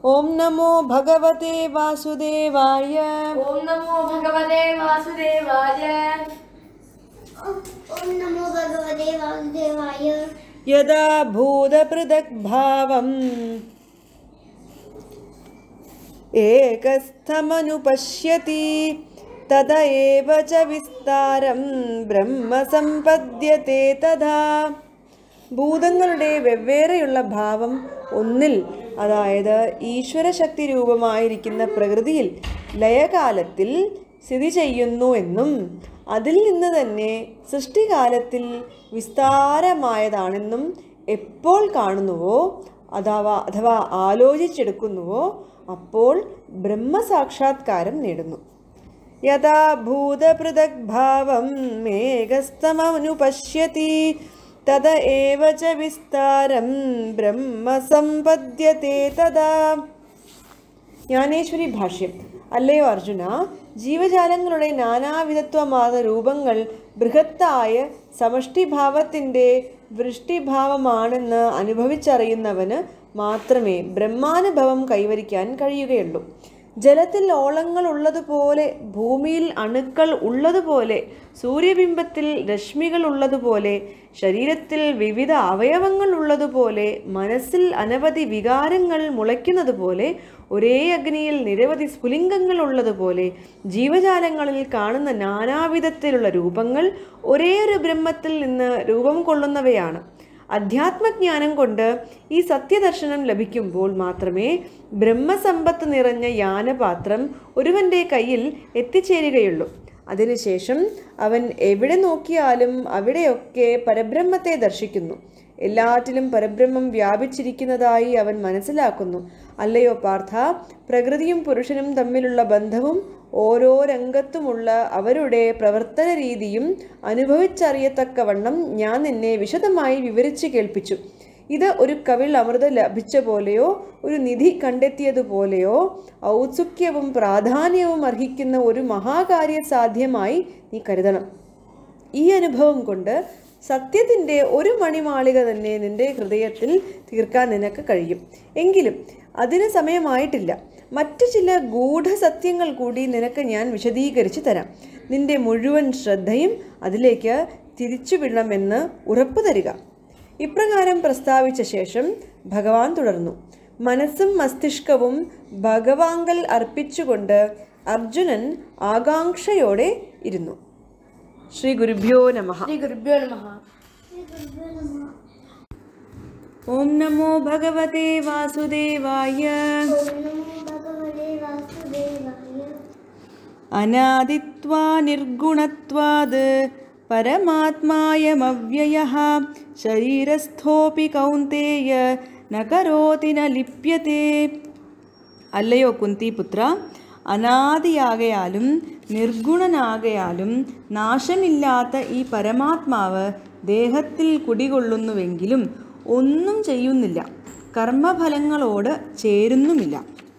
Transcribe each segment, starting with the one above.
ഓം നമോ ഭഗവതേ വാസുദേവായ ഓം നമോ ഭഗവതേ വാസുദേവായ ഓം നമോ ഭഗവതേ വാസുദേവായ യഥാ ഭൂതപൃഥക് ഭാവം ഏകസ്ഥമനുപശ്യതി തത ഏവ ച വിസ്താരം ബ്രഹ്മ സമ്പദ്യത്തെ തഥാ ഭൂതങ്ങളുടെ വെവ്വേറെയുള്ള ഭാവം ഒന്നിൽ അതായത് ഈശ്വരശക്തി രൂപമായിരിക്കുന്ന പ്രകൃതിയിൽ ലയകാലത്തിൽ സ്ഥിതി ചെയ്യുന്നു എന്നും അതിൽ നിന്ന് തന്നെ സൃഷ്ടികാലത്തിൽ വിസ്താരമായതാണെന്നും എപ്പോൾ കാണുന്നുവോ അഥവാ അഥവാ ആലോചിച്ചെടുക്കുന്നുവോ അപ്പോൾ ബ്രഹ്മസാക്ഷാത്കാരം നേടുന്നു യഥാ ഭൂതപൃഥക് ഭാവം മേഘസ്തമനുപശ്യതി തത ഏവ ച വിസ്താരം ബ്രഹ്മ സമ്പദ്യത്തെ തഥാ ജ്ഞാനേശ്വരി ഭാഷ്യം അല്ലയോ അർജുന ജീവജാലങ്ങളുടെ നാനാവിധത്വമാർന്ന രൂപങ്ങൾ ബൃഹത്തായ സമഷ്ടിഭാവത്തിൻ്റെ വൃഷ്ടിഭാവമാണെന്ന് അനുഭവിച്ചറിയുന്നവന് മാത്രമേ ബ്രഹ്മാനുഭവം കൈവരിക്കാൻ കഴിയുകയുള്ളൂ ജലത്തിൽ ഓളങ്ങൾ ഉള്ളതുപോലെ ഭൂമിയിൽ അണുക്കൾ ഉള്ളതുപോലെ സൂര്യബിംബത്തിൽ രശ്മികൾ ഉള്ളതുപോലെ ശരീരത്തിൽ വിവിധ അവയവങ്ങൾ ഉള്ളതുപോലെ മനസ്സിൽ അനവധി വികാരങ്ങൾ മുളയ്ക്കുന്നത് പോലെ ഒരേ അഗ്നിയിൽ നിരവധി സ്ഫുലിംഗങ്ങൾ ഉള്ളതുപോലെ ജീവജാലങ്ങളിൽ കാണുന്ന നാനാവിധത്തിലുള്ള രൂപങ്ങൾ ഒരേ ഒരു ബ്രഹ്മത്തിൽ നിന്ന് രൂപം കൊള്ളുന്നവയാണ് അധ്യാത്മജ്ഞാനം കൊണ്ട് ഈ സത്യദർശനം ലഭിക്കുമ്പോൾ മാത്രമേ ബ്രഹ്മസമ്പത്ത് നിറഞ്ഞ യാനപാത്രം ഒരുവന്റെ കയ്യിൽ എത്തിച്ചേരുകയുള്ളൂ അതിനുശേഷം അവൻ എവിടെ നോക്കിയാലും അവിടെയൊക്കെ പരബ്രഹ്മത്തെ ദർശിക്കുന്നു എല്ലാറ്റിലും പരബ്രഹ്മം വ്യാപിച്ചിരിക്കുന്നതായി അവൻ മനസ്സിലാക്കുന്നു അല്ലയോ പാർത്ഥ പ്രകൃതിയും പുരുഷനും തമ്മിലുള്ള ബന്ധവും ഓരോ രംഗത്തുമുള്ള അവരുടെ പ്രവർത്തന രീതിയും അനുഭവിച്ചറിയത്തക്കവണ്ണം ഞാൻ നിന്നെ വിശദമായി വിവരിച്ചു കേൾപ്പിച്ചു ഇത് ഒരു കവിൾ അമൃത ലഭിച്ച പോലെയോ ഒരു നിധി കണ്ടെത്തിയതുപോലെയോ ഔത്സുക്യവും പ്രാധാന്യവും അർഹിക്കുന്ന ഒരു മഹാകാര്യ സാധ്യമായി നീ കരുതണം ഈ അനുഭവം കൊണ്ട് സത്യത്തിൻ്റെ ഒരു മണിമാളിക തന്നെ നിന്റെ ഹൃദയത്തിൽ തീർക്കാൻ നിനക്ക് കഴിയും എങ്കിലും അതിന് സമയമായിട്ടില്ല മറ്റു ചില ഗൂഢസത്യങ്ങൾ കൂടി നിനക്ക് ഞാൻ വിശദീകരിച്ചു തരാം നിന്റെ മുഴുവൻ ശ്രദ്ധയും അതിലേക്ക് തിരിച്ചുവിടണമെന്ന് ഉറപ്പു തരിക ഇപ്രകാരം പ്രസ്താവിച്ച ശേഷം ഭഗവാൻ തുടർന്നു മനസ്സും മസ്തിഷ്കവും ഭഗവാങ്കൽ അർപ്പിച്ചുകൊണ്ട് അർജുനൻ ആകാംക്ഷയോടെ ഇരുന്നു ശ്രീ ഗുരുഭ്യോ നമഃ ശ്രീ ഗുരുഭ്യോ നമഃ ഓം നമോ ഭഗവതേ വാസുദേവായ ഓം നമോ ഭഗവതേ വാസുദേവായ അനാദിത്വാ നിർഗുണത്വാത് പരമാത്മായമവ്യയഃ ശരീരസ്ഥോപി കൗന്തേയ ന കരോതി ന ലിപ്യത്തെ അല്ലയോ കുന്തിപുത്ര അനാദിയാകയാലും നിർഗുണനാകയാലും നാശമില്ലാത്ത ഈ പരമാത്മാവ് ദേഹത്തിൽ കുടികൊള്ളുന്നുവെങ്കിലും ഒന്നും ചെയ്യുന്നില്ല കർമ്മഫലങ്ങളോട് ചേരുന്നുമില്ല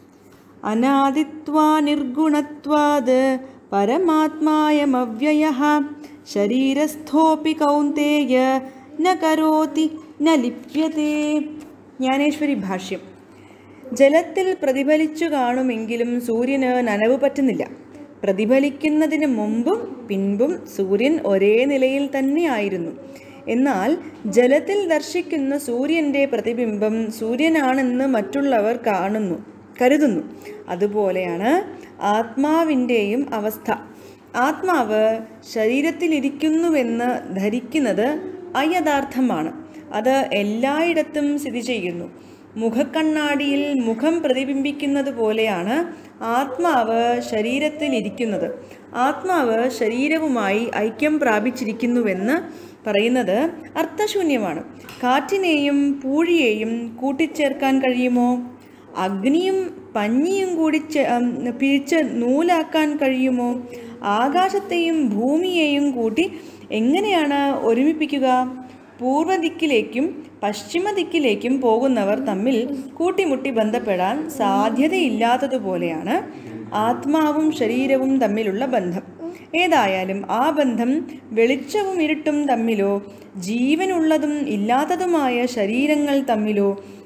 അനാദിത്വാ നിർഗുണത്വാത് പരമാത്മായമവ്യയ ശരീരസ്ഥോപി കൗന്തേയ ന കരോതി ന ലിപ്യത്തെ ജ്ഞാനേശ്വരി ഭാഷ്യം ജലത്തിൽ പ്രതിഫലിച്ചു കാണുമെങ്കിലും സൂര്യന് നനവ് പറ്റുന്നില്ല പ്രതിഫലിക്കുന്നതിന് മുമ്പും പിൻപും സൂര്യൻ ഒരേ നിലയിൽ തന്നെയായിരുന്നു എന്നാൽ ജലത്തിൽ ദർശിക്കുന്ന സൂര്യൻ്റെ പ്രതിബിംബം സൂര്യനാണെന്ന് മറ്റുള്ളവർ കാണുന്നു കരുതുന്നു അതുപോലെയാണ് ആത്മാവിൻ്റെയും അവസ്ഥ ആത്മാവ് ശരീരത്തിലിരിക്കുന്നുവെന്ന് ധരിക്കുന്നത് അയഥാർത്ഥമാണ് അത് എല്ലായിടത്തും സ്ഥിതി ചെയ്യുന്നു മുഖക്കണ്ണാടിയിൽ മുഖം പ്രതിബിംബിക്കുന്നത് പോലെയാണ് ആത്മാവ് ശരീരത്തിൽ ഇരിക്കുന്നത് ആത്മാവ് ശരീരവുമായി ഐക്യം പ്രാപിച്ചിരിക്കുന്നുവെന്ന് പറയുന്നത് അർത്ഥശൂന്യമാണ് കാറ്റിനെയും പൂഴിയെയും കൂട്ടിച്ചേർക്കാൻ കഴിയുമോ അഗ്നിയും പഞ്ഞിയും കൂടി ചെ- ഉം, പിരിച്ച് നൂലാക്കാൻ കഴിയുമോ ആകാശത്തെയും ഭൂമിയെയും കൂട്ടി എങ്ങനെയാണ് ഒരുമിപ്പിക്കുക പൂർവ്വദിക്കിലേക്കും പശ്ചിമ ദിക്കിലേക്കും പോകുന്നവർ തമ്മിൽ കൂട്ടിമുട്ടി ബന്ധപ്പെടാൻ സാധ്യതയില്ലാത്തതുപോലെയാണ് ആത്മാവും ശരീരവും തമ്മിലുള്ള ബന്ധം ഏതായാലും ആ ബന്ധം വെളിച്ചവും ഇരുട്ടും തമ്മിലോ ജീവനുള്ളതും ഇല്ലാത്തതുമായ ശരീരങ്ങൾ തമ്മിലോ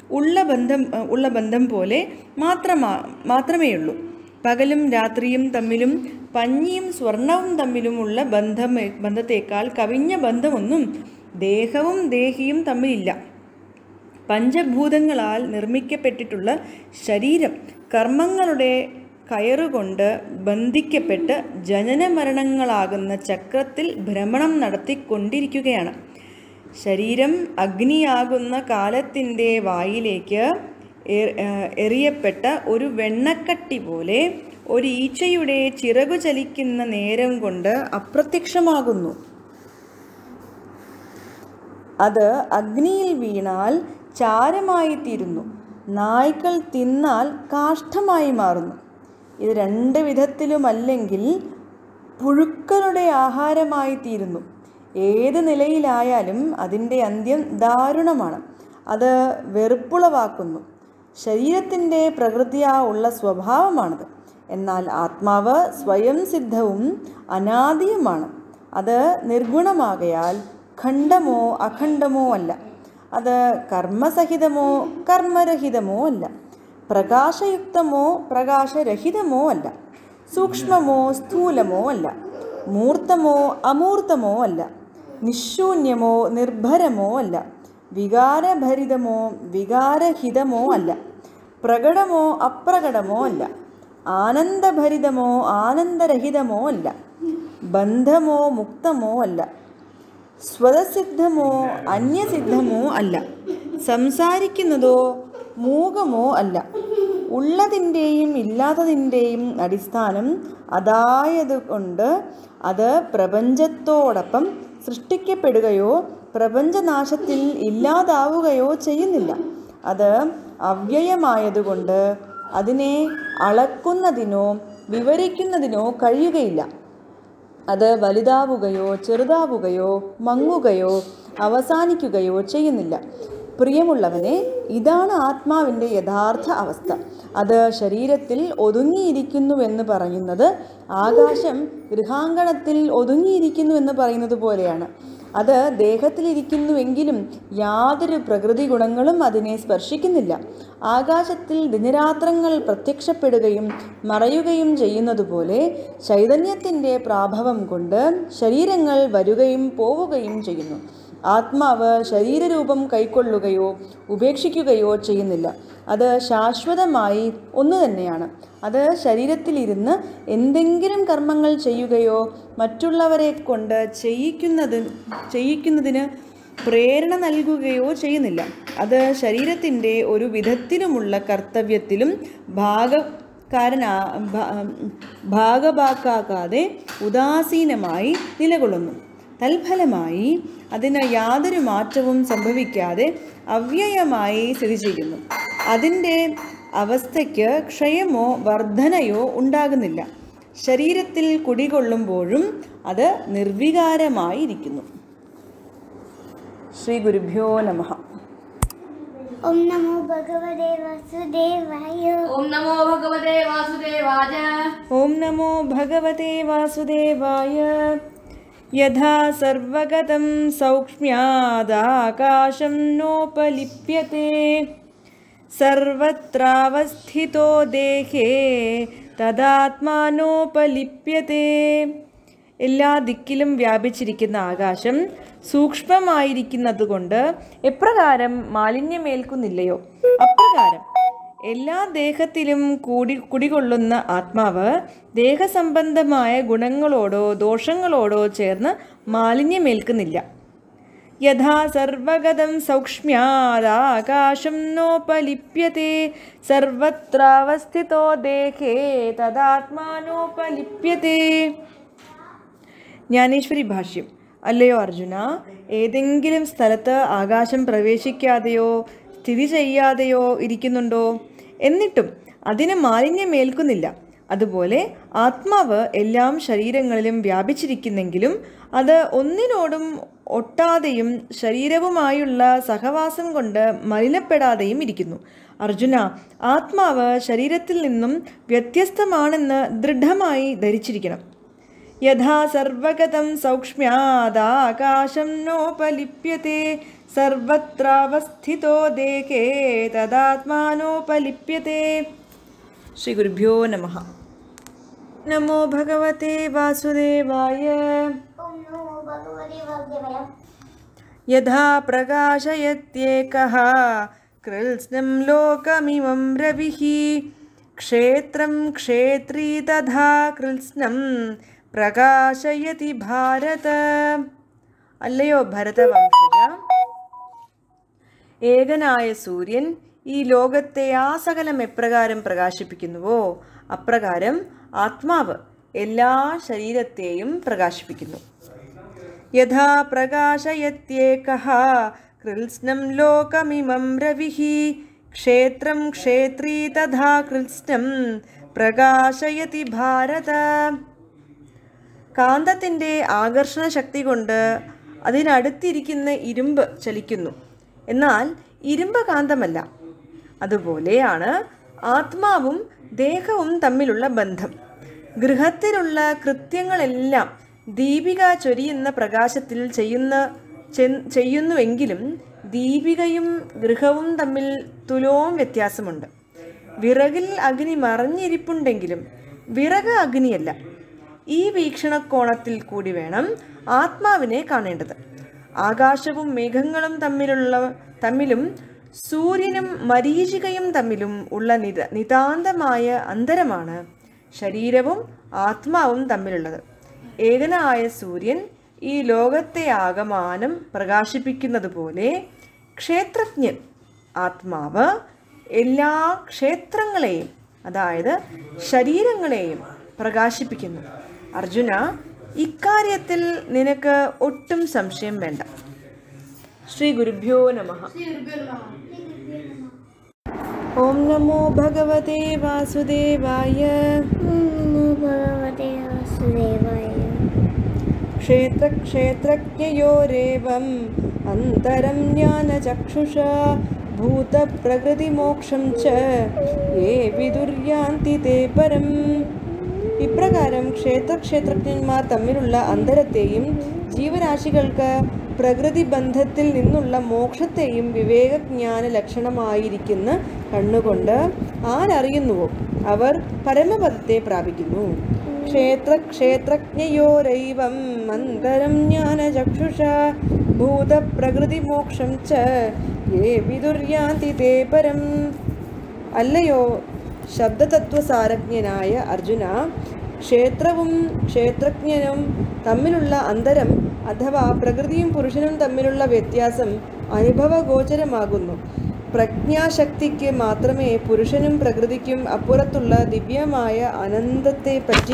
ഉള്ള ബന്ധം ഉള്ള ബന്ധം പോലെ മാത്രമാ മാത്രമേയുള്ളൂ പകലും രാത്രിയും തമ്മിലും പഞ്ഞിയും സ്വർണവും തമ്മിലുമുള്ള ബന്ധം ബന്ധത്തേക്കാൾ കവിഞ്ഞ ബന്ധമൊന്നും ദേഹവും ദേഹിയും തമ്മിലില്ല പഞ്ചഭൂതങ്ങളാൽ നിർമ്മിക്കപ്പെട്ടിട്ടുള്ള ശരീരം കർമ്മങ്ങളുടെ കയറുകൊണ്ട് ബന്ധിക്കപ്പെട്ട് ജനന മരണങ്ങളാകുന്ന ചക്രത്തിൽ ഭ്രമണം നടത്തിക്കൊണ്ടിരിക്കുകയാണ് ശരീരം അഗ്നിയാകുന്ന കാലത്തിൻ്റെ വായിലേക്ക് എ- ഏഹ് എറിയപ്പെട്ട ഒരു വെണ്ണക്കട്ടി പോലെ ഒരു ഈച്ചയുടെ ചിറകു ചലിക്കുന്ന നേരം കൊണ്ട് അപ്രത്യക്ഷമാകുന്നു അത് അഗ്നിയിൽ വീണാൽ ചാരമായിത്തീരുന്നു നായ്ക്കൾ തിന്നാൽ കാഷ്ടമായി മാറുന്നു ഇത് രണ്ട് വിധത്തിലുമല്ലെങ്കിൽ പുഴുക്കളുടെ ആഹാരമായി തീരുന്നു ഏത് നിലയിലായാലും അതിൻ്റെ അന്ത്യം ദാരുണമാണ് അത് വെറുപ്പുളവാക്കുന്നു ശരീരത്തിൻ്റെ പ്രകൃതിയാ ഉള്ള സ്വഭാവമാണത് എന്നാൽ ആത്മാവ് സ്വയം സിദ്ധവും അനാദിയുമാണ് അത് നിർഗുണമാകയാൽ ഖണ്ഡമോ അഖണ്ഡമോ അല്ല അത് കർമ്മസഹിതമോ കർമ്മരഹിതമോ അല്ല പ്രകാശയുക്തമോ പ്രകാശരഹിതമോ അല്ല സൂക്ഷ്മമോ സ്ഥൂലമോ അല്ല മൂർത്തമോ അമൂർത്തമോ അല്ല നിശൂന്യമോ നിർഭരമോ അല്ല വികാരഭരിതമോ വികാരഹിതമോ അല്ല പ്രകടമോ അപ്രകടമോ അല്ല ആനന്ദഭരിതമോ ആനന്ദരഹിതമോ അല്ല ബന്ധമോ മുക്തമോ അല്ല സ്വതസിദ്ധമോ അന്യസിദ്ധമോ അല്ല സംസാരിക്കുന്നതോ മൂകമോ അല്ല ഉള്ളതിൻ്റെയും ഇല്ലാത്തതിൻ്റെയും അടിസ്ഥാനം അതായതുകൊണ്ട് അത് പ്രപഞ്ചത്തോടൊപ്പം സൃഷ്ടിക്കപ്പെടുകയോ പ്രപഞ്ചനാശത്തിൽ ഇല്ലാതാവുകയോ ചെയ്യുന്നില്ല അത് അവ്യയമായതുകൊണ്ട് അതിനെ അളക്കുന്നതിനോ വിവരിക്കുന്നതിനോ കഴിയുകയില്ല അത് വലുതാവുകയോ ചെറുതാവുകയോ മങ്ങുകയോ അവസാനിക്കുകയോ ചെയ്യുന്നില്ല പ്രിയമുള്ളവനെ ഇതാണ് ആത്മാവിൻ്റെ യഥാർത്ഥ അവസ്ഥ അത് ശരീരത്തിൽ ഒതുങ്ങിയിരിക്കുന്നുവെന്ന് പറയുന്നത് ആകാശം ഗൃഹാങ്കണത്തിൽ ഒതുങ്ങിയിരിക്കുന്നുവെന്ന് പറയുന്നത് പോലെയാണ് അത് ദേഹത്തിലിരിക്കുന്നുവെങ്കിലും യാതൊരു പ്രകൃതി ഗുണങ്ങളും അതിനെ സ്പർശിക്കുന്നില്ല ആകാശത്തിൽ ദിനരാത്രങ്ങൾ പ്രത്യക്ഷപ്പെടുകയും മറയുകയും ചെയ്യുന്നതുപോലെ ചൈതന്യത്തിൻ്റെ പ്രാഭവം കൊണ്ട് ശരീരങ്ങൾ വരുകയും പോവുകയും ചെയ്യുന്നു ആത്മാവ് ശരീരരൂപം കൈക്കൊള്ളുകയോ ഉപേക്ഷിക്കുകയോ ചെയ്യുന്നില്ല അത് ശാശ്വതമായി ഒന്നു തന്നെയാണ് അത് ശരീരത്തിലിരുന്ന് എന്തെങ്കിലും കർമ്മങ്ങൾ ചെയ്യുകയോ മറ്റുള്ളവരെ കൊണ്ട് ചെയ്യിക്കുന്നത് ചെയ്യിക്കുന്നതിന് പ്രേരണ നൽകുകയോ ചെയ്യുന്നില്ല അത് ശരീരത്തിൻ്റെ ഒരു വിധത്തിലുമുള്ള കർത്തവ്യത്തിലും ഭാഗക്കാരനാ ഭാ- ഭാഗഭാക്കാകാതെ ഉദാസീനമായി നിലകൊള്ളുന്നു തൽഫലമായി അതിന് യാതൊരു മാറ്റവും സംഭവിക്കാതെ അവ്യയമായി സ്ഥിതി ചെയ്യുന്നു അതിൻ്റെ അവസ്ഥയ്ക്ക് ക്ഷയമോ വർധനയോ ഉണ്ടാകുന്നില്ല ശരീരത്തിൽ കുടികൊള്ളുമ്പോഴും അത് നിർവികാരമായിരിക്കുന്നു ശ്രീ ഗുരുഭ്യോ നമ ഓം നമോ ഭഗവതേ വാസുദേവായ ഓം നമോ ഭഗവതേ വാസുദേവായ ഓം നമോ ഭഗവതേ വാസുദേവായ യഥാ സർവഗതം സൗക്ഷ്മ്യാദാകാശം നോപലിപ്യത്തെ സർവത്രാവസ്ഥിതോ ദേഹേ തദാത്മാനോപലിപ്യത്തെ എല്ലാ ദിക്കിലും വ്യാപിച്ചിരിക്കുന്ന ആകാശം സൂക്ഷ്മമായിരിക്കുന്നതുകൊണ്ട് എപ്രകാരം മാലിന്യമേൽക്കുന്നില്ലയോ അപ്രകാരം എല്ലാ ദേഹത്തിലും കൂടി കുടികൊള്ളുന്ന ആത്മാവ് ദേഹസംബന്ധമായ ഗുണങ്ങളോടോ ദോഷങ്ങളോടോ ചേർന്ന് മാലിന്യമേൽക്കുന്നില്ല യഥാ സർവഗതം സൗക്ഷ്മ്യാദാകാശം നോപലിപ്യത്തെ സർവത്രാവസ്ഥിതോ ദേഹേ തദാത്മാനോപലിപ്യത്തെ ജ്ഞാനേശ്വരി ഭാഷ്യം അല്ലയോ അർജുന ഏതെങ്കിലും സ്ഥലത്ത് ആകാശം പ്രവേശിക്കാതെയോ സ്ഥിതി ചെയ്യാതെയോ ഇരിക്കുന്നുണ്ടോ എന്നിട്ടും അതിന് മാലിന്യമേൽക്കുന്നില്ല അതുപോലെ ആത്മാവ് എല്ലാം ശരീരങ്ങളിലും വ്യാപിച്ചിരിക്കുന്നെങ്കിലും അത് ഒന്നിനോടും ഒട്ടാതെയും ശരീരവുമായുള്ള സഹവാസം കൊണ്ട് മലിനപ്പെടാതെയും ഇരിക്കുന്നു അർജുന ആത്മാവ് ശരീരത്തിൽ നിന്നും വ്യത്യസ്തമാണെന്ന് ദൃഢമായി ധരിച്ചിരിക്കണം യഥാ സർവഗതം സൗക്ഷ്മ്യാദാകാശം നോപലിപ്യത്തെ സർവത്രാവസ്ഥിതോ ദേഹേ തദാത്മാനോപലിപ്യത്തെ ശ്രീ ഗുരുഭ്യോ നമ നമോ ഭഗവത്തെ വാസുദേവായ ഓം നമോ ഭഗവതേ വാസുദേവായ यथा प्रकाशयत्येकः कृत्स्नं लोकमिमं रविः क्षेत्रं क्षेत्री तथा कृत्स्नं പ്രകാശയതി ഭാരത അല്ലയോ ഭരതവംശജ ഏകനായ സൂര്യൻ ഈ ലോകത്തെ ആസകലം എപ്രകാരം പ്രകാശിപ്പിക്കുന്നുവോ അപ്രകാരം ആത്മാവ് എല്ലാ ശരീരത്തെയും പ്രകാശിപ്പിക്കുന്നു യഥാ പ്രകാശയത്യേകഃ കൃത്സ്നം ലോകമിമം രവിഃ ക്ഷേത്രം ക്ഷേത്രീ തഥാ കൃത്സ്നം പ്രകാശയതി ഭാരത കാന്തത്തിൻ്റെ ആകർഷണ ശക്തി കൊണ്ട് അതിനടുത്തിരിക്കുന്ന ഇരുമ്പ് ചലിക്കുന്നു എന്നാൽ ഇരുമ്പ് കാന്തമല്ല അതുപോലെയാണ് ആത്മാവും ദേഹവും തമ്മിലുള്ള ബന്ധം ഗൃഹത്തിലുള്ള കൃത്യങ്ങളെല്ലാം ദീപിക ചൊരിയുന്ന പ്രകാശത്തിൽ ചെയ്യുന്ന ചെ- ചെയ്യുന്നുവെങ്കിലും ദീപികയും ഗൃഹവും തമ്മിൽ തുലോം വ്യത്യാസമുണ്ട് വിറകിൽ അഗ്നി മറഞ്ഞിരിപ്പുണ്ടെങ്കിലും വിറക് അഗ്നിയല്ല ഈ വീക്ഷണകോണത്തിൽ കൂടി വേണം ആത്മാവിനെ കാണേണ്ടത് ആകാശവും മേഘങ്ങളും തമ്മിലുള്ള തമ്മിലും സൂര്യനും മരീചികയും തമ്മിലും ഉള്ള നിത നിതാന്തമായ അന്തരമാണ് ശരീരവും ആത്മാവും തമ്മിലുള്ളത് ഏകനായ സൂര്യൻ ഈ ലോകത്തെ ആകമാനം പ്രകാശിപ്പിക്കുന്നത് പോലെ ക്ഷേത്രജ്ഞൻ ആത്മാവ് എല്ലാ ക്ഷേത്രങ്ങളെയും അതായത് ശരീരങ്ങളെയും പ്രകാശിപ്പിക്കുന്നു അർജുന ഇക്കാര്യത്തിൽ നിനക്ക് ഒട്ടും സംശയം വേണ്ട ശ്രീ ഗുരുഭ്യോ നമ ഓം നമോ ഭഗവതേ വാസുദേവായ ഓം നമോ ഭഗവതേ വാസുദേവായ ക്ഷേത്രക്ഷേത്രജ്ഞയോരേവം അന്തരം ജ്ഞാനചക്ഷുഷ ഭൂതപ്രകൃതിമോക്ഷം ച ഏ വിദുര്യാന്തി തേ പരം ഇപ്രകാരം ക്ഷേത്രക്ഷേത്രജ്ഞന്മാർ തമ്മിലുള്ള അന്തരത്തെയും ജീവരാശികൾക്ക് പ്രകൃതി ബന്ധത്തിൽ നിന്നുള്ള മോക്ഷത്തെയും വിവേകജ്ഞാന ലക്ഷണമായിരിക്കുന്ന കണ്ണുകൊണ്ട് ആരറിയുന്നുവോ അവർ പരമപദത്തെ പ്രാപിക്കുന്നു ക്ഷേത്ര ക്ഷേത്രജ്ഞയോരൈവം അന്തരം ജ്ഞാനചക്ഷുഷ ഭൂതപ്രകൃതി മോക്ഷം ച യേ വിദുര്യാന്തി തേ പരം അല്ലയോ ശബ്ദതത്വസാരജ്ഞനായ അർജുന ക്ഷേത്രവും ക്ഷേത്രജ്ഞനും തമ്മിലുള്ള അന്തരം അഥവാ പ്രകൃതിയും പുരുഷനും തമ്മിലുള്ള വ്യത്യാസം അനുഭവഗോചരമാകുന്നു പ്രജ്ഞാശക്തിക്ക് മാത്രമേ പുരുഷനും പ്രകൃതിക്കും അപ്പുറത്തുള്ള ദിവ്യമായ അനന്തത്തെപ്പറ്റി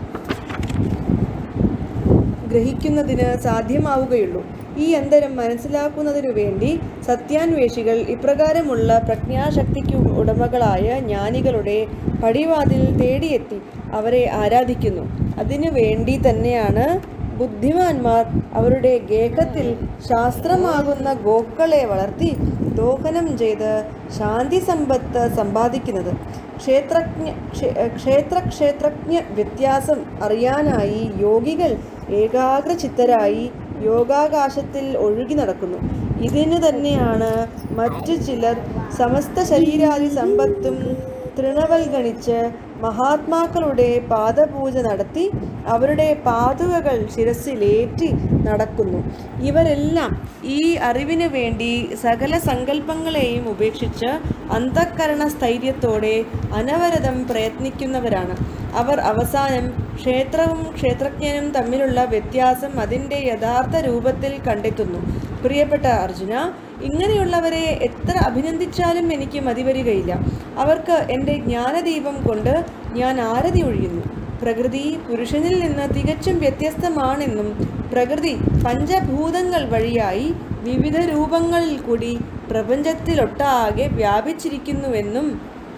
ഗ്രഹിക്കുന്നതിന് സാധ്യമാവുകയുള്ളൂ ഈ അന്തരം മനസ്സിലാക്കുന്നതിനു വേണ്ടി സത്യാന്വേഷികൾ ഇപ്രകാരമുള്ള പ്രജ്ഞാശക്തിക്ക് ഉടമകളായ ജ്ഞാനികളുടെ പടിവാതിൽ തേടിയെത്തി അവരെ ആരാധിക്കുന്നു അതിനു വേണ്ടി തന്നെയാണ് ബുദ്ധിമാന്മാർ അവരുടെ ഗേഹത്തിൽ ശാസ്ത്രമാകുന്ന ഗോക്കളെ വളർത്തി ദോഹനം ചെയ്ത് ശാന്തി സമ്പത്ത് സമ്പാദിക്കുന്നത് ക്ഷേത്രജ്ഞ ക്ഷേ- ക്ഷേത്രക്ഷേത്രജ്ഞ വ്യത്യാസം അറിയാനായി യോഗികൾ ഏകാഗ്രചിത്തരായി യോഗാകാശത്തിൽ ഒഴുകി നടക്കുന്നു ഇതിന് തന്നെയാണ് മറ്റു ചിലർ സമസ്ത ശരീരാദി സമ്പത്തും തൃണവൽഗണിച്ച് മഹാത്മാക്കളുടെ പാദപൂജ നടത്തി അവരുടെ പാതുകകൾ ശിരസിലേറ്റി നടക്കുന്നു ഇവരെല്ലാം ഈ അറിവിന് വേണ്ടി സകല സങ്കല്പങ്ങളെയും ഉപേക്ഷിച്ച് അന്തഃകരണ സ്ഥൈര്യത്തോടെ അനവരതം പ്രയത്നിക്കുന്നവരാണ് അവർ അവസാനം ക്ഷേത്രവും ക്ഷേത്രജ്ഞനും തമ്മിലുള്ള വ്യത്യാസം അതിൻ്റെ യഥാർത്ഥ രൂപത്തിൽ കണ്ടെത്തുന്നു പ്രിയപ്പെട്ട അർജുന ഇങ്ങനെയുള്ളവരെ എത്ര അഭിനന്ദിച്ചാലും എനിക്ക് മതിവരികയില്ല അവർക്ക് എൻ്റെ ജ്ഞാനദീപം കൊണ്ട് ഞാൻ ആരതി ഒഴിയുന്നു പ്രകൃതി പുരുഷനിൽ നിന്ന് തികച്ചും വ്യത്യസ്തമാണെന്നും പ്രകൃതി പഞ്ചഭൂതങ്ങൾ വഴിയായി വിവിധ രൂപങ്ങളിൽ കൂടി പ്രപഞ്ചത്തിലൊട്ടാകെ വ്യാപിച്ചിരിക്കുന്നുവെന്നും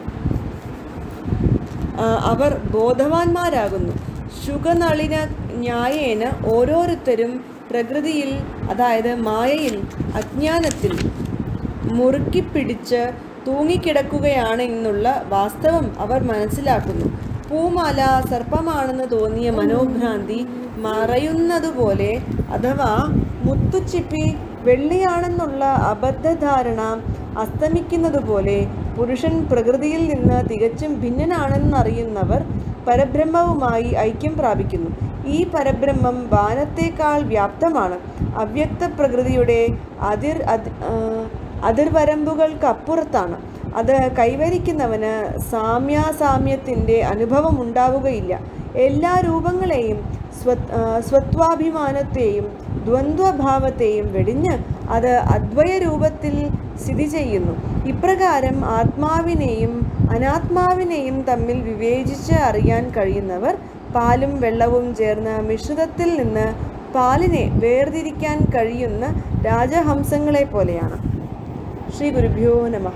ആ, അവർ ബോധവാന്മാരാകുന്നു ശുഖനളിന ന്യായേന ഓരോരുത്തരും പ്രകൃതിയിൽ അതായത് മായയിൽ അജ്ഞാനത്തിൽ മുറുക്കിപ്പിടിച്ച് തൂങ്ങിക്കിടക്കുകയാണ് എന്നുള്ള വാസ്തവം അവർ മനസ്സിലാക്കുന്നു പൂമാല സർപ്പമാണെന്ന് തോന്നിയ മനോഭ്രാന്തി മറയുന്നതുപോലെ അഥവാ മുത്തുച്ചിപ്പി വെള്ളിയാണെന്നുള്ള അബദ്ധധാരണ അസ്തമിക്കുന്നതുപോലെ പുരുഷൻ പ്രകൃതിയിൽ നിന്ന് തികച്ചും ഭിന്നനാണെന്നറിയുന്നവർ പരബ്രഹ്മവുമായി ഐക്യം പ്രാപിക്കുന്നു ഈ പരബ്രഹ്മം വാനത്തേക്കാൾ വ്യാപ്തമാണ് അവ്യക്ത പ്രകൃതിയുടെ അതിർ അത് ആ, അതിർവരമ്പുകൾക്കപ്പുറത്താണ് അത് കൈവരിക്കുന്നവന് സാമ്യാസാമ്യത്തിൻ്റെ അനുഭവം ഉണ്ടാവുകയില്ല എല്ലാ രൂപങ്ങളെയും സ്വ ആ, സ്വത്വാഭിമാനത്തെയും ദ്വന്ദ്വഭാവത്തെയും വെടിഞ്ഞ് അത് അദ്വയ രൂപത്തിൽ സ്ഥിതി ചെയ്യുന്നു ഇപ്രകാരം ആത്മാവിനെയും അനാത്മാവിനെയും തമ്മിൽ വിവേചിച്ച് അറിയാൻ കഴിയുന്നവർ പാലും വെള്ളവും ചേർന്ന മിശ്രിതത്തിൽ നിന്ന് പാലിനെ വേർതിരിക്കാൻ കഴിയുന്ന രാജഹംസങ്ങളെ പോലെയാണ് ശ്രീ ഗുരുഭ്യോ നമഃ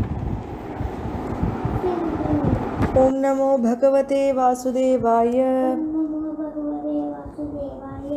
ഓം നമോ ഭഗവത്തെ വാസുദേവായ നമോ ഭഗവതേ വാസുദേവായ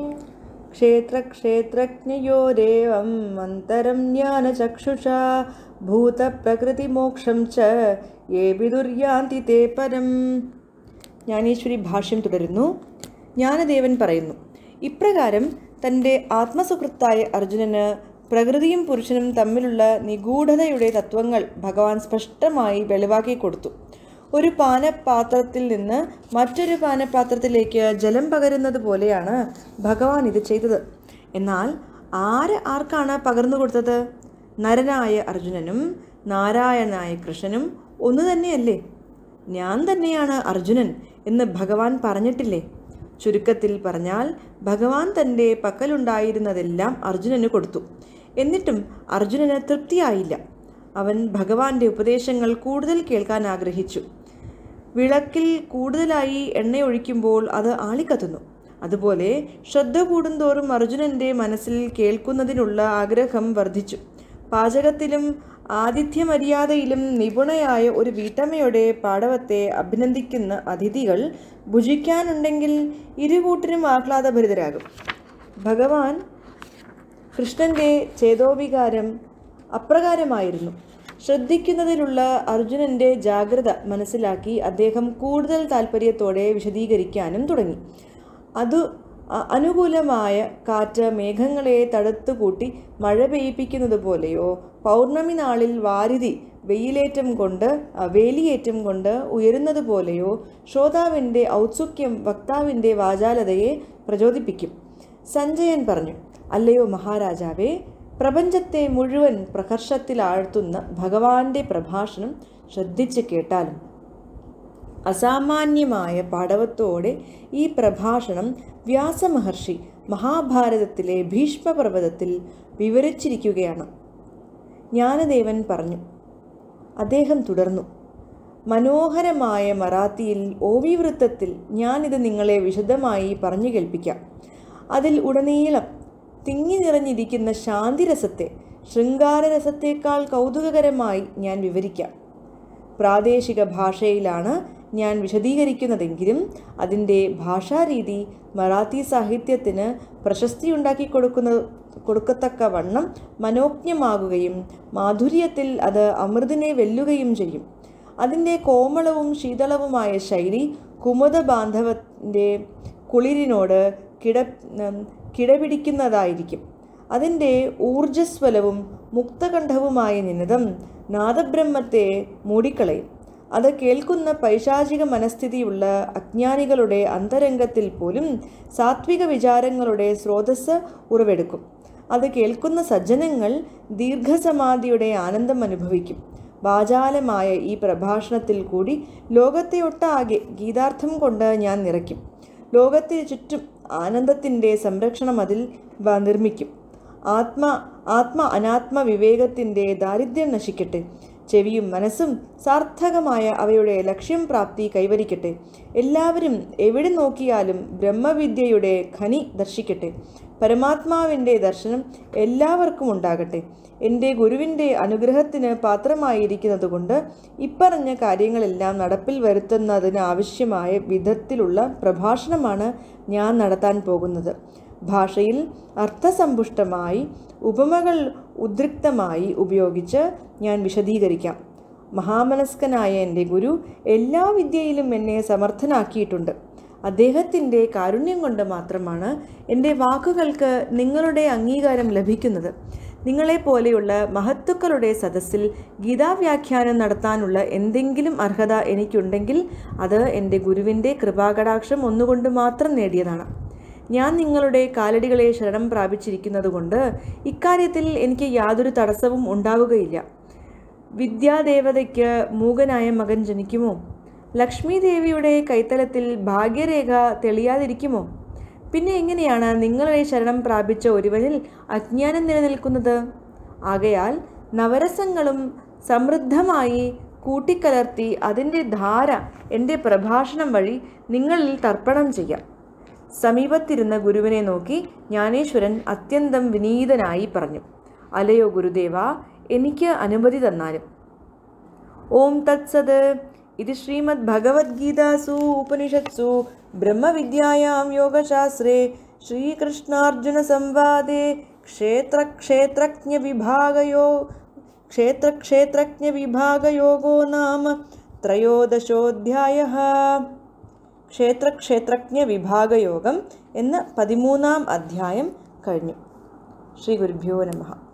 ക്ഷേത്രക്ഷേത്രജ്ഞയോരേവം അന്തരം ജ്ഞാനചക്ഷുഷാ ഭൂതപ്രകൃതിമോക്ഷം ച യേ വിദുര്യാന്തി തേ പരം ജ്ഞാനേശ്വരി ഭാഷ്യം തുടരുന്നു ജ്ഞാനദേവൻ പറയുന്നു ഇപ്രകാരം തൻ്റെ ആത്മസുഹൃത്തായ അർജുനന് പ്രകൃതിയും പുരുഷനും തമ്മിലുള്ള നിഗൂഢതയുടെ തത്വങ്ങൾ ഭഗവാൻ സ്പഷ്ടമായി വെളിവാക്കി കൊടുത്തു ഒരു പാനപാത്രത്തിൽ നിന്ന് മറ്റൊരു പാനപാത്രത്തിലേക്ക് ജലം പകരുന്നത് പോലെയാണ് ഭഗവാൻ ഇത് ചെയ്തത് എന്നാൽ ആര് ആർക്കാണ് പകർന്നു കൊടുത്തത് നരനായ അർജുനനും നാരായണനായ കൃഷ്ണനും ഒന്നു തന്നെയല്ലേ ഞാൻ തന്നെയാണ് അർജുനൻ എന്ന് ഭഗവാൻ പറഞ്ഞിട്ടില്ലേ ചുരുക്കത്തിൽ പറഞ്ഞാൽ ഭഗവാൻ തൻ്റെ പക്കലുണ്ടായിരുന്നതെല്ലാം അർജുനന് കൊടുത്തു എന്നിട്ടും അർജുനന് തൃപ്തിയായില്ല അവൻ ഭഗവാന്റെ ഉപദേശങ്ങൾ കൂടുതൽ കേൾക്കാൻ ആഗ്രഹിച്ചു വിളക്കിൽ കൂടുതലായി എണ്ണയൊഴിക്കുമ്പോൾ അത് ആളിക്കത്തുന്നു അതുപോലെ ശ്രദ്ധ കൂടുന്തോറും അർജുനന്റെ മനസ്സിൽ കേൾക്കുന്നതിനുള്ള ആഗ്രഹം വർദ്ധിച്ചു പാചകത്തിലും ആതിഥ്യമര്യാദയിലും നിപുണയായ ഒരു വീട്ടമ്മയുടെ പാടവത്തെ അഭിനന്ദിക്കുന്ന അതിഥികൾ ഭുജിക്കാനുണ്ടെങ്കിൽ ഇരുകൂട്ടരും ആഹ്ലാദഭരിതരാകും ഭഗവാൻ കൃഷ്ണന്റെ ചേതോവികാരം അപ്രകാരമായിരുന്നു ശ്രദ്ധിക്കുന്നതിലുള്ള അർജുനന്റെ ജാഗ്രത മനസ്സിലാക്കി അദ്ദേഹം കൂടുതൽ താല്പര്യത്തോടെ വിശദീകരിക്കാനും തുടങ്ങി അതു അ- അനുകൂലമായ കാറ്റ് മേഘങ്ങളെ തടുത്തുകൂട്ടി മഴ പെയ്യിപ്പിക്കുന്നത് പോലെയോ പൗർണമി നാളിൽ വാരിധി വെയിലേറ്റം കൊണ്ട് അ, വേലിയേറ്റം കൊണ്ട് ഉയരുന്നത് പോലെയോ ശ്രോതാവിൻ്റെ ഔത്സുക്യം വക്താവിൻ്റെ വാചാലതയെ പ്രചോദിപ്പിക്കും സഞ്ജയൻ പറഞ്ഞു അല്ലയോ മഹാരാജാവേ പ്രപഞ്ചത്തെ മുഴുവൻ പ്രഹർഷത്തിലാഴ്ത്തുന്ന ഭഗവാന്റെ പ്രഭാഷണം ശ്രദ്ധിച്ച് കേട്ടാലും അസാമാന്യമായ പാടവത്തോടെ ഈ പ്രഭാഷണം വ്യാസമഹർഷി മഹാഭാരതത്തിലെ ഭീഷ്മപർവ്വതത്തിൽ വിവരിച്ചിരിക്കുകയാണ് ജ്ഞാനദേവൻ പറഞ്ഞു അദ്ദേഹം തുടർന്നു മനോഹരമായ മറാത്തിയിൽ ഓവിവൃത്തത്തിൽ ഞാനിത് നിങ്ങളെ വിശദമായി പറഞ്ഞു കേൾപ്പിക്കാം അതിൽ ഉടനീളം തിങ്ങി നിറഞ്ഞിരിക്കുന്ന ശാന്തിരസത്തെ ശൃംഗാരരസത്തേക്കാൾ കൗതുകകരമായി ഞാൻ വിവരിക്കാം പ്രാദേശിക ഭാഷയിലാണ് ഞാൻ വിശദീകരിക്കുന്നതെങ്കിലും അതിൻ്റെ ഭാഷാരീതി മറാത്തി സാഹിത്യത്തിന് പ്രശസ്തിയുണ്ടാക്കി കൊടുക്കുന്ന കൊടുക്കത്തക്ക വണ്ണം മനോജ്ഞമാകുകയും മാധുര്യത്തിൽ അത് അമൃതിനെ വെല്ലുകയും ചെയ്യും അതിൻ്റെ കോമളവും ശീതളവുമായ ശൈലി കുമുദ ബാന്ധവൻ്റെ കുളിരിനോട് കിട ഉം, കിടപിടിക്കുന്നതായിരിക്കും അതിൻ്റെ ഊർജ്ജസ്വലവും മുക്തകണ്ഠവുമായ നിനദം നാദബ്രഹ്മത്തെ മൂടിക്കളയും അത് കേൾക്കുന്ന പൈശാചിക മനസ്ഥിതിയുള്ള അജ്ഞാനികളുടെ അന്തരംഗത്തിൽ പോലും സാത്വിക വിചാരങ്ങളുടെ സ്രോതസ് ഉറവെടുക്കും അത് കേൾക്കുന്ന സജ്ജനങ്ങൾ ദീർഘസമാധിയുടെ ആനന്ദം അനുഭവിക്കും വാചാലമായ ഈ പ്രഭാഷണത്തിൽ കൂടി ലോകത്തെ ഒട്ടാകെ ഗീതാർത്ഥം കൊണ്ട് ഞാൻ നിറയ്ക്കും ലോകത്തിന് ചുറ്റും ആനന്ദത്തിൻ്റെ സംരക്ഷണം അതിൽ വ- നിർമ്മിക്കും ആത്മ ആത്മ അനാത്മ വിവേകത്തിൻ്റെ ദാരിദ്ര്യം നശിക്കട്ടെ ചെവിയും മനസ്സും സാർത്ഥകമായ അവയുടെ ലക്ഷ്യം പ്രാപ്തി കൈവരിക്കട്ടെ എല്ലാവരും എവിടെ നോക്കിയാലും ബ്രഹ്മവിദ്യയുടെ ഖനി ദർശിക്കട്ടെ പരമാത്മാവിൻ്റെ ദർശനം എല്ലാവർക്കും ഉണ്ടാകട്ടെ എൻ്റെ ഗുരുവിൻ്റെ അനുഗ്രഹത്തിന് പാത്രമായിരിക്കുന്നതുകൊണ്ട് ഇപ്പറഞ്ഞ കാര്യങ്ങളെല്ലാം നടപ്പിൽ വരുത്തുന്നതിന് ആവശ്യമായ വിധത്തിലുള്ള പ്രഭാഷണമാണ് ഞാൻ നടത്താൻ പോകുന്നത് ഭാഷയിൽ അർത്ഥസമ്പുഷ്ടമായി ഉപമകൾ ഉദ്രിക്തമായി ഉപയോഗിച്ച് ഞാൻ വിശദീകരിക്കാം മഹാമനസ്കനായ എൻ്റെ ഗുരു എല്ലാ വിദ്യയിലും എന്നെ സമർത്ഥനാക്കിയിട്ടുണ്ട് അദ്ദേഹത്തിൻ്റെ കാരുണ്യം കൊണ്ട് മാത്രമാണ് എൻ്റെ വാക്കുകൾക്ക് നിങ്ങളുടെ അംഗീകാരം ലഭിക്കുന്നത് നിങ്ങളെപ്പോലെയുള്ള മഹത്തുക്കളുടെ സദസ്സിൽ ഗീതാവ്യാഖ്യാനം നടത്താനുള്ള എന്തെങ്കിലും അർഹത എനിക്കുണ്ടെങ്കിൽ അത് എൻ്റെ ഗുരുവിൻ്റെ കൃപാകടാക്ഷം ഒന്നുകൊണ്ട് മാത്രം നേടിയതാണ് ഞാൻ നിങ്ങളുടെ കാലടികളെ ശരണം പ്രാപിച്ചിരിക്കുന്നതുകൊണ്ട് ഇക്കാര്യത്തിൽ എനിക്ക് യാതൊരു തടസ്സവും ഉണ്ടാവുകയില്ല വിദ്യാദേവതയ്ക്ക് മൂകനായ മകൻ ജനിക്കുമോ ലക്ഷ്മി ദേവിയുടെ കൈത്തലത്തിൽ ഭാഗ്യരേഖ തെളിയാതിരിക്കുമോ പിന്നെ എങ്ങനെയാണ് നിങ്ങളെ ശരണം പ്രാപിച്ച ഒരുവനിൽ അജ്ഞാനം നിലനിൽക്കുന്നത് ആകയാൽ നവരസങ്ങളും സമൃദ്ധമായി കൂട്ടിക്കലർത്തി അതിൻ്റെ ധാര എൻ്റെ പ്രഭാഷണം വഴി നിങ്ങളിൽ തർപ്പണം ചെയ്യാം സമീപത്തിരുന്ന ഗുരുവിനെ നോക്കി ജ്ഞാനേശ്വരൻ അത്യന്തം വിനീതനായി പറഞ്ഞു അലയോ ഗുരുദേവ എനിക്ക് അനുമതി തന്നാലും ഓം തത്സത് ഇത് ശ്രീമദ് ഭഗവത്ഗീതാസു ഉപനിഷത്സു ബ്രഹ്മവിദ്യായാം യോഗശാസ്ത്രേ ശ്രീകൃഷ്ണാർജുന സംവാദേ ക്ഷേത്രക്ഷേത്രജ്ഞ വിഭാഗയോ ക്ഷേത്രക്ഷേത്രജ്ഞ വിഭാഗയോഗോ നാമ ത്രയോദശോധ്യായ ക്ഷേത്രക്ഷേത്രജ്ഞ വിഭാഗയോഗം എന്ന പതിമൂന്നാം അധ്യായം കഴിഞ്ഞു ശ്രീ ഗുരുഭ്യോ നമഃ